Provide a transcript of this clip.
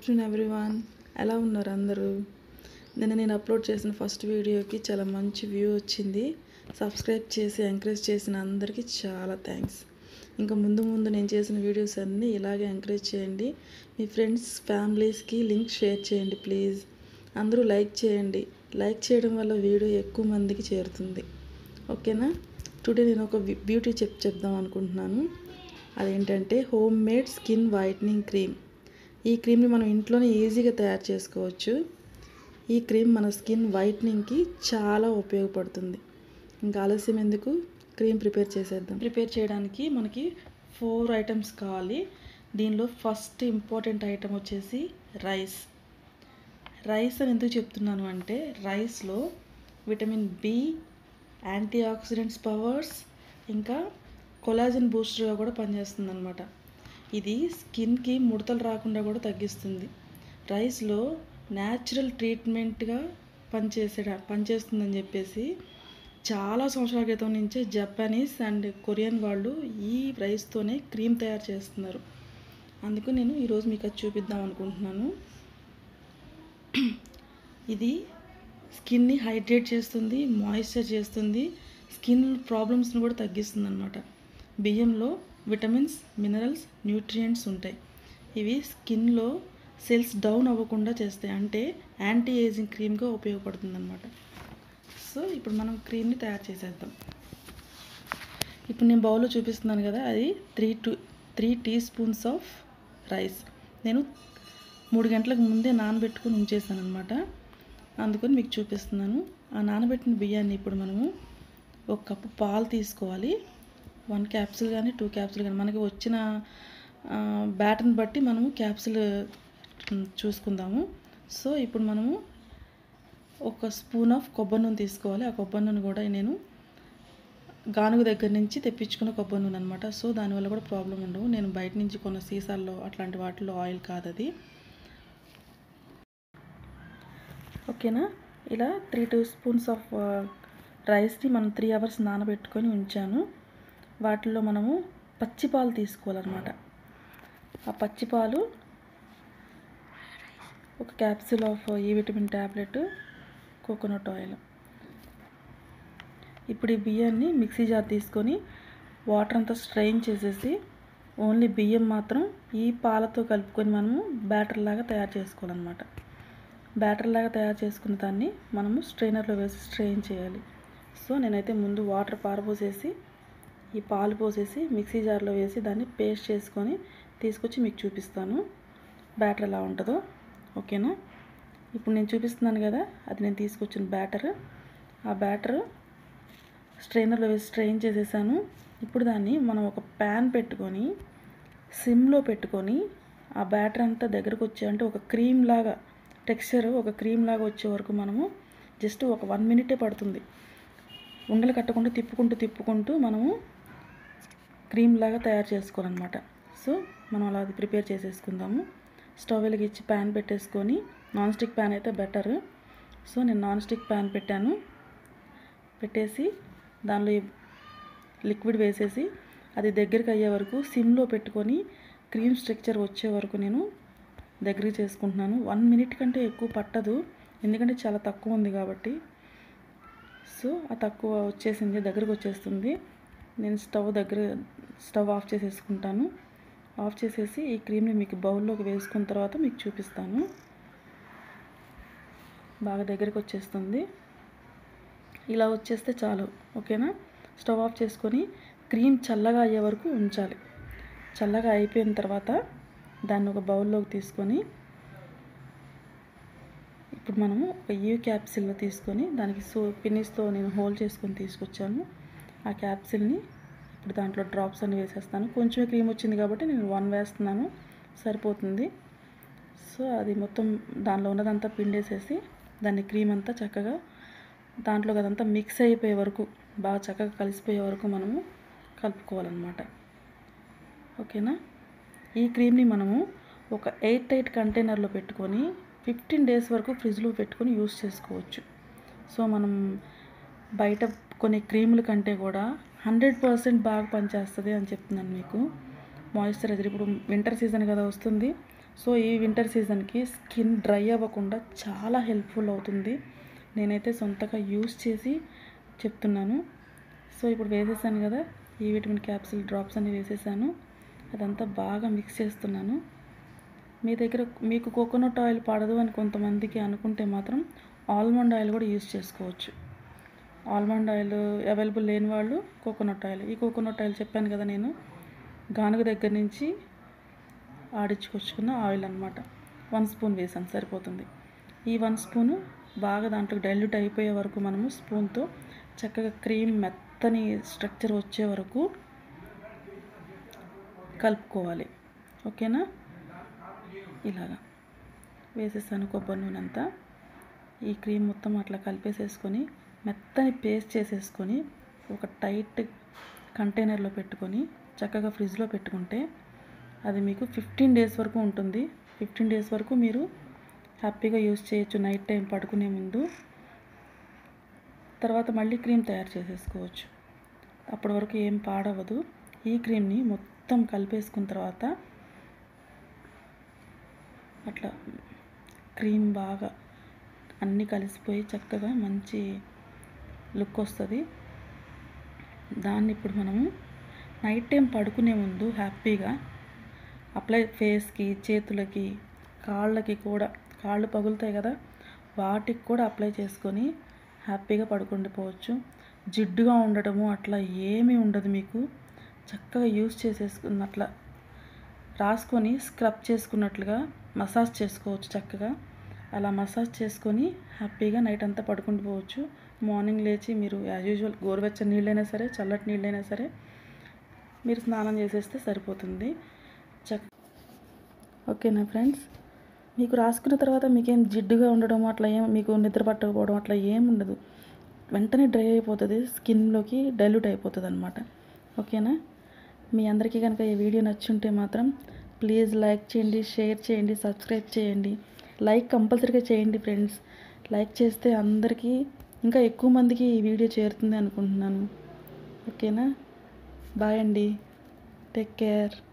afternoon everyone ఎలా ఉన్నారు అందరూ నిన్న నేను అప్లోడ్ చేసిన ఫస్ట్ వీడియోకి చాలా మంచి వ్యూ వచ్చింది సబ్స్క్రైబ్ చేసి ఎంకరేజ్ చేసిన అందరికీ చాలా థ్యాంక్స్ ఇంకా ముందు ముందు నేను చేసిన వీడియోస్ అన్నీ ఇలాగే ఎంకరేజ్ చేయండి మీ ఫ్రెండ్స్ ఫ్యామిలీస్కి లింక్ షేర్ చేయండి ప్లీజ్ అందరూ లైక్ చేయండి లైక్ చేయడం వల్ల వీడియో ఎక్కువ మందికి చేరుతుంది ఓకేనా టుడే నేను ఒక బ్యూటీ చెప్ చెప్దాం అనుకుంటున్నాను అదేంటంటే home made skin whitening cream ఈ క్రీమ్ని మనం ఇంట్లోనే ఈజీగా తయారు చేసుకోవచ్చు ఈ క్రీమ్ మన స్కిన్ వైట్నింగ్కి చాలా ఉపయోగపడుతుంది ఇంకా ఆలస్యం ఎందుకు క్రీమ్ ప్రిపేర్ చేసేద్దాం ప్రిపేర్ చేయడానికి మనకి ఫోర్ ఐటమ్స్ కావాలి దీనిలో ఫస్ట్ ఇంపార్టెంట్ ఐటమ్ వచ్చేసి రైస్ రైస్ అని ఎందుకు చెప్తున్నాను అంటే రైస్లో vitamin B antioxidants powers ఇంకా కొలాజన్ బూస్టర్గా కూడా పనిచేస్తుంది అనమాట ఇది స్కిన్కి ముడతలు రాకుండా కూడా తగ్గిస్తుంది రైస్లో న్యాచురల్ ట్రీట్మెంట్గా పనిచేసే పనిచేస్తుందని చెప్పేసి చాలా సంవత్సరాల క్రితం నుంచే జపానీస్ అండ్ కొరియన్ వాళ్ళు ఈ రైస్తోనే క్రీమ్ తయారు చేస్తున్నారు అందుకు నేను ఈరోజు మీకు అది చూపిద్దాం అనుకుంటున్నాను ఇది స్కిన్ని హైడ్రేట్ చేస్తుంది మాయిశ్చర్ చేస్తుంది స్కిన్ ప్రాబ్లమ్స్ని కూడా తగ్గిస్తుంది అనమాట బియ్యంలో విటమిన్స్ మినరల్స్ న్యూట్రియంట్స్ ఉంటాయి ఇవి స్కిన్లో సెల్స్ డౌన్ అవ్వకుండా చేస్తాయి అంటే యాంటీ ఏజింగ్ క్రీమ్గా ఉపయోగపడుతుంది అనమాట సో ఇప్పుడు మనం క్రీమ్ని తయారు చేసేద్దాం ఇప్పుడు నేను బౌల్లో చూపిస్తున్నాను కదా అది three to three teaspoons of rice నేను మూడు గంటలకు ముందే నానబెట్టుకుని ఉంచేసాను అనమాట అందుకని మీకు చూపిస్తున్నాను ఆ నానబెట్టిన బియ్యాన్ని ఇప్పుడు మనము ఒక కప్పు పాలు తీసుకోవాలి వన్ క్యాప్సిల్ కానీ టూ క్యాప్సిల్ కానీ మనకి వచ్చిన బ్యాటర్ని బట్టి మనము క్యాప్సిల్ చూసుకుందాము సో ఇప్పుడు మనము ఒక స్పూన్ ఆఫ్ కొబ్బరి నూనె తీసుకోవాలి ఆ కొబ్బరి నూనె కూడా నేను గానుగ దగ్గర నుంచి తెప్పించుకున్న కొబ్బరి నూనె అనమాట సో దానివల్ల కూడా ప్రాబ్లం ఉండవు నేను బయట నుంచి కొన్న సీసాల్లో అట్లాంటి వాటిలో ఆయిల్ కాదు అది ఓకేనా ఇలా త్రీ టూ స్పూన్స్ ఆఫ్ రైస్ని మనం త్రీ అవర్స్ నానబెట్టుకొని ఉంచాను వాటిల్లో మనము పచ్చిపాలు తీసుకోవాలన్నమాట ఆ పచ్చిపాలు ఒక క్యాప్సిల్ ఆఫ్ ఈ విటమిన్ ట్యాబ్లెట్ కోకోనట్ ఆయిల్ ఇప్పుడు ఈ బియ్యాన్ని మిక్సీ జార్ తీసుకొని వాటర్ అంతా స్ట్రెయిన్ చేసేసి ఓన్లీ బియ్యం మాత్రం ఈ పాలతో కలుపుకొని మనము బ్యాటర్ లాగా తయారు చేసుకోవాలన్నమాట బ్యాటర్ లాగా తయారు చేసుకున్న దాన్ని మనము స్ట్రైనర్లో వేసి స్ట్రెయిన్ చేయాలి సో నేనైతే ముందు వాటర్ పారపోసేసి ఈ పాలు పోసేసి మిక్సీ జార్లో వేసి దాన్ని పేస్ట్ చేసుకొని తీసుకొచ్చి మీకు చూపిస్తాను బ్యాటర్ ఎలా ఉంటుందో ఓకేనా ఇప్పుడు నేను చూపిస్తున్నాను కదా అది నేను తీసుకొచ్చిన బ్యాటర్ ఆ బ్యాటర్ స్ట్రైనర్లో వేసి స్ట్రెయిన్ చేసేసాను ఇప్పుడు దాన్ని మనం ఒక ప్యాన్ పెట్టుకొని సిమ్లో పెట్టుకొని ఆ బ్యాటర్ అంతా దగ్గరకు వచ్చే అంటే ఒక క్రీమ్ లాగా టెక్స్చర్ ఒక క్రీమ్ లాగా వచ్చే వరకు మనము జస్ట్ ఒక వన్ మినిటే పడుతుంది ఉండలు కట్టకుండా తిప్పుకుంటూ తిప్పుకుంటూ మనము క్రీమ్ లాగా తయారు చేసుకోవాలన్నమాట సో మనం అలా అది ప్రిపేర్ చేసేసుకుందాము స్టవ్ వెలిగించి ప్యాన్ పెట్టేసుకొని నాన్ స్టిక్ ప్యాన్ అయితే బెటర్ సో నేను నాన్ స్టిక్ ప్యాన్ పెట్టాను పెట్టేసి దానిలో లిక్విడ్ వేసేసి అది దగ్గరికి అయ్యే వరకు సిమ్లో పెట్టుకొని క్రీమ్ స్ట్రక్చర్ వచ్చే వరకు నేను దగ్గరికి చేసుకుంటున్నాను వన్ మినిట్ కంటే ఎక్కువ పట్టదు ఎందుకంటే చాలా తక్కువ ఉంది కాబట్టి సో ఆ తక్కువ వచ్చేసింది దగ్గరకు వచ్చేస్తుంది నేను స్టవ్ దగ్గర స్టవ్ ఆఫ్ చేసేసుకుంటాను ఆఫ్ చేసేసి ఈ క్రీమ్ని మీకు బౌల్లోకి వేసుకున్న తర్వాత మీకు చూపిస్తాను బాగా దగ్గరికి వచ్చేస్తుంది ఇలా వచ్చేస్తే చాలు ఓకేనా స్టవ్ ఆఫ్ చేసుకొని క్రీమ్ చల్లగా అయ్యే వరకు ఉంచాలి చల్లగా అయిపోయిన తర్వాత దాన్ని ఒక బౌల్లోకి తీసుకొని ఇప్పుడు మనము ఒక యూ క్యాప్సిల్లో తీసుకొని దానికి సో పిన్నిస్తో నేను హోల్ చేసుకొని తీసుకొచ్చాను ఆ క్యాప్సిల్ని ఇప్పుడు దాంట్లో డ్రాప్స్ అన్ని వేసేస్తాను కొంచెం క్రీమ్ వచ్చింది కాబట్టి నేను వన్ వేస్తున్నాను సరిపోతుంది సో అది మొత్తం దానిలో ఉన్నదంతా పిండేసేసి దాన్ని క్రీమ్ అంతా చక్కగా దాంట్లో అదంతా మిక్స్ అయిపోయే వరకు బాగా చక్కగా కలిసిపోయే వరకు మనము కలుపుకోవాలన్నమాట ఓకేనా ఈ క్రీమ్ని మనము ఒక ఎయిట్ ఎయిట్ కంటైనర్లో పెట్టుకొని ఫిఫ్టీన్ డేస్ వరకు ఫ్రిడ్జ్లో పెట్టుకొని యూస్ చేసుకోవచ్చు సో మనం బయట కొన్ని క్రీముల కంటే కూడా హండ్రెడ్ పర్సెంట్ బాగా పనిచేస్తుంది అని చెప్తున్నాను మీకు మాయిశ్చరైజర్ ఇప్పుడు వింటర్ సీజన్ కదా వస్తుంది సో ఈ వింటర్ సీజన్కి స్కిన్ డ్రై అవ్వకుండా చాలా హెల్ప్ఫుల్ అవుతుంది నేనైతే సొంతగా యూస్ చేసి చెప్తున్నాను సో ఇప్పుడు వేసేసాను కదా ఈ విటమిన్ క్యాప్సిల్ డ్రాప్స్ అన్ని వేసేసాను అదంతా బాగా మిక్స్ చేస్తున్నాను మీ దగ్గర మీకు కోకోనట్ ఆయిల్ పడదు అని కొంతమందికి అనుకుంటే మాత్రం ఆల్మండ్ ఆయిల్ కూడా యూస్ చేసుకోవచ్చు ఆల్మండ్ ఆయిల్ అవైలబుల్ లేని వాళ్ళు కోకోనట్ ఆయిల్ ఈ కోకోనట్ ఆయిల్ చెప్పాను కదా నేను గానుగ దగ్గర నుంచి ఆడించుకొచ్చుకున్న ఆయిల్ అనమాట వన్ స్పూన్ వేసాను సరిపోతుంది ఈ వన్ స్పూను బాగా దాంట్లో డైల్యూట్ అయిపోయే వరకు మనము స్పూన్తో చక్కగా క్రీమ్ మెత్తని స్ట్రక్చర్ వచ్చే వరకు కలుపుకోవాలి ఓకేనా ఇలాగా వేసేసాను కొబ్బరి నూనె అంతా ఈ క్రీమ్ మొత్తం అట్లా కలిపేసేసుకొని మెత్తని పేస్ట్ చేసేసుకొని ఒక టైట్ కంటైనర్లో పెట్టుకొని చక్కగా ఫ్రిడ్జ్లో పెట్టుకుంటే అది మీకు ఫిఫ్టీన్ డేస్ వరకు ఉంటుంది ఫిఫ్టీన్ డేస్ వరకు మీరు హ్యాపీగా యూస్ చేయొచ్చు నైట్ టైం పడుకునే ముందు తర్వాత మళ్ళీ క్రీమ్ తయారు చేసేసుకోవచ్చు అప్పటి వరకు ఏం పాడవదు ఈ క్రీమ్ని మొత్తం కలిపేసుకున్న తర్వాత అట్లా క్రీమ్ బాగా అన్నీ కలిసిపోయి చక్కగా మంచి లుక్ వస్తుంది దాన్ని ఇప్పుడు మనము నైట్ టైం పడుకునే ముందు హ్యాపీగా అప్లై ఫేస్కి చేతులకి కాళ్ళకి కూడా కాళ్ళు పగులుతాయి కదా వాటికి కూడా అప్లై చేసుకొని హ్యాపీగా పడుకుండిపోవచ్చు జిడ్డుగా ఉండటము అట్లా ఏమీ ఉండదు మీకు చక్కగా యూస్ చేసేసుకున్న అట్లా రాసుకొని స్క్రబ్ చేసుకున్నట్లుగా మసాజ్ చేసుకోవచ్చు చక్కగా అలా మసాజ్ చేసుకొని హ్యాపీగా నైట్ అంతా పడుకుండిపోవచ్చు మార్నింగ్ లేచి మీరు యాజ్ యూజువల్ గోరువెచ్చని నీళ్ళైనా సరే చల్లటి నీళ్ళైనా సరే మీరు స్నానం చేసేస్తే సరిపోతుంది చక్ ఓకేనా ఫ్రెండ్స్ మీకు రాసుకున్న తర్వాత మీకేం జిడ్డుగా ఉండడం అట్లా ఏం మీకు నిద్ర పట్టకపోవడం అట్లా ఏం ఉండదు వెంటనే డ్రై అయిపోతుంది స్కిన్లోకి డైల్యూట్ అయిపోతుంది అనమాట ఓకేనా మీ అందరికీ కనుక ఈ వీడియో నచ్చుంటే మాత్రం ప్లీజ్ లైక్ చేయండి షేర్ చేయండి సబ్స్క్రైబ్ చేయండి లైక్ కంపల్సరీగా చేయండి ఫ్రెండ్స్ లైక్ చేస్తే అందరికీ ఇంకా ఎక్కువ మందికి ఈ వీడియో చేరుతుంది అనుకుంటున్నాను ఓకేనా బాయ్ అండి టేక్ కేర్